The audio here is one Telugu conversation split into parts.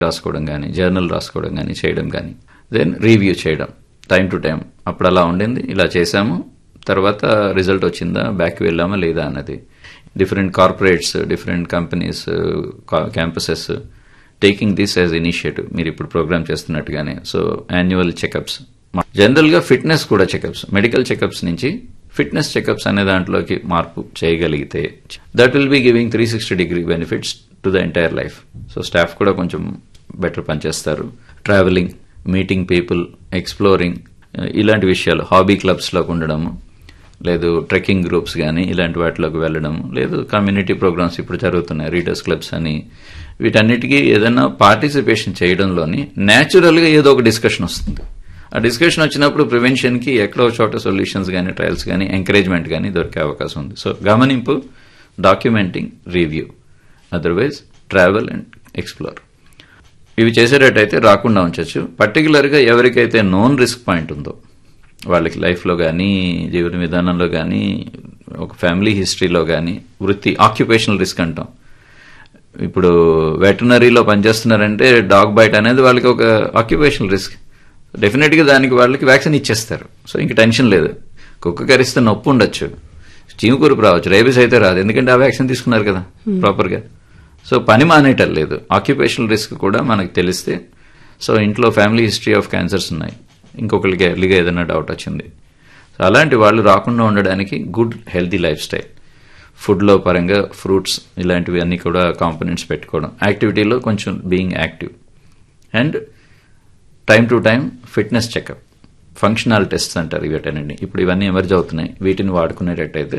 రాసుకోవడం కానీ జర్నల్ రాసుకోవడం కానీ చేయడం కానీ దెన్ రివ్యూ చేయడం టైం టు టైం అప్పుడు అలా ఉండింది ఇలా చేశాము తర్వాత రిజల్ట్ వచ్చిందా బ్యాక్ వెళ్ళామా లేదా అన్నది different corporates different companies campuses taking this as initiative మీరు ఇప్పుడు ప్రోగ్రామ్ చేస్తున్నట్టుగానే సో యాన్యువల్ చెకప్స్ జనరల్ గా ఫిట్నెస్ కూడా చెకప్స్ మెడికల్ చెకప్స్ నుంచి ఫిట్నెస్ చెకప్స్ అనే దాంట్లోకి మార్పు చేయగలిగితే that will be giving three sixty degree benefits to the entire life so staff కూడా కొంచెం బెటర్ పనిచేస్తారు ట్రావెలింగ్ మీటింగ్ పీపుల్ ఎక్స్ప్లోరింగ్ ఇలాంటి విషయాలు హాబీ క్లబ్స్లోకి ఉండడము లేదు ట్రెక్కింగ్ గ్రూప్స్ కానీ ఇలాంటి వాటిలోకి వెళ్ళడం లేదు కమ్యూనిటీ ప్రోగ్రామ్స్ ఇప్పుడు జరుగుతున్నాయి రీడర్స్ క్లబ్స్ అని వీటన్నిటికీ ఏదైనా పార్టిసిపేషన్ చేయడంలోని న్యాచురల్గా ఏదో ఒక డిస్కషన్ వస్తుంది ఆ డిస్కషన్ వచ్చినప్పుడు ప్రివెన్షన్కి ఎక్కడో చోట సొల్యూషన్స్ కానీ ట్రయల్స్ కానీ ఎంకరేజ్మెంట్ కానీ దొరికే అవకాశం ఉంది సో గమనింపు documenting review otherwise travel and explore ఇవి చేసేటట్టయితే రాకుండా ఉంచవచ్చు పర్టికులర్గా ఎవరికైతే నోన్ రిస్క్ పాయింట్ ఉందో వాళ్ళకి లైఫ్లో కానీ జీవన విధానంలో కానీ ఒక ఫ్యామిలీ హిస్టరీలో కానీ వృత్తి ఆక్యుపేషనల్ రిస్క్ అంటాం ఇప్పుడు వెటనరీలో పనిచేస్తున్నారంటే డాగ్ బైట్ అనేది వాళ్ళకి ఒక ఆక్యుపేషనల్ రిస్క్ డెఫినెట్గా దానికి వాళ్ళకి వ్యాక్సిన్ ఇచ్చేస్తారు సో ఇంక టెన్షన్ లేదు కుక్క కరిస్తే నొప్పి ఉండొచ్చు చీమకూరుపు రావచ్చు రేబీస్ అయితే రాదు ఎందుకంటే ఆ వ్యాక్సిన్ తీసుకున్నారు కదా ప్రాపర్గా సో పని మానేయటం లేదు ఆక్యుపేషనల్ రిస్క్ కూడా మనకు తెలిస్తే సో ఇంట్లో ఫ్యామిలీ హిస్టరీ ఆఫ్ క్యాన్సర్స్ ఉన్నాయి ఇంకొకరికి ఎర్లీగా ఏదైనా డౌట్ వచ్చింది సో అలాంటి వాళ్ళు రాకుండా ఉండడానికి గుడ్ హెల్తీ లైఫ్ స్టైల్ ఫుడ్లో పరంగా ఫ్రూట్స్ ఇలాంటివి అన్నీ కూడా కాంపోనెంట్స్ పెట్టుకోవడం యాక్టివిటీలో కొంచెం being active and time to time fitness checkup functional test అంటారు వీటనండి ఇప్పుడు ఇవన్నీ ఎమర్జ్ అవుతున్నాయి వీటిని వాడుకునేటట్టయితే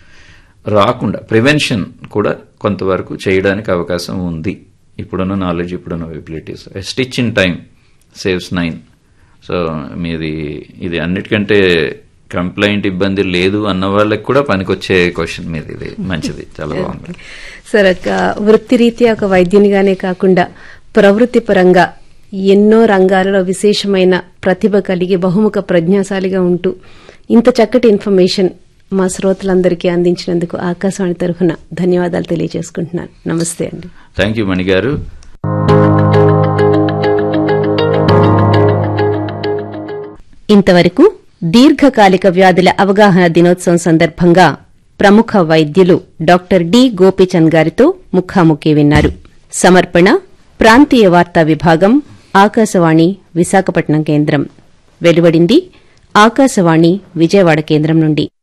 రాకుండా ప్రివెన్షన్ కూడా కొంతవరకు చేయడానికి అవకాశం ఉంది ఇప్పుడున్న నాలెడ్జ్ ఇప్పుడున్న abilities stitch in time saves nine so మీది ఇది అన్నిటికంటే కంప్లైంట్ ఇబ్బంది లేదు అన్న వాళ్ళకి కూడా పనికొచ్చే క్వశ్చన్ మీది ఇది మంచిది చాలా బాగుంది సార్ ఒక వృత్తిరీత్యా ఒక వైద్యునిగానే కాకుండా ప్రవృత్తి పరంగా ఎన్నో రంగాలలో విశేషమైన ప్రతిభ కలిగి బహుముఖ ప్రజ్ఞాశాలిగా ఉంటూ ఇంత చక్కటి ఇన్ఫర్మేషన్ మా శ్రోతలందరికీ అందించినందుకు ఆకాశవాణి తరఫున ధన్యవాదాలు తెలియజేసుకుంటున్నాను నమస్తే అండి థ్యాంక్ యూ మణి గారు ఇంతవరకు దీర్ఘకాలిక వ్యాధుల అవగాహన దినోత్సవం సందర్భంగా ప్రముఖ వైద్యులు డాక్టర్ డి గోపీచంద్ గారితో ముఖాముఖి విన్నారు సమర్పణ ప్రాంతీయ వార్తా విభాగం ఆకాశవాణి విశాఖపట్నం కేంద్రం వెలువడింది ఆకాశవాణి విజయవాడ కేంద్రం నుండి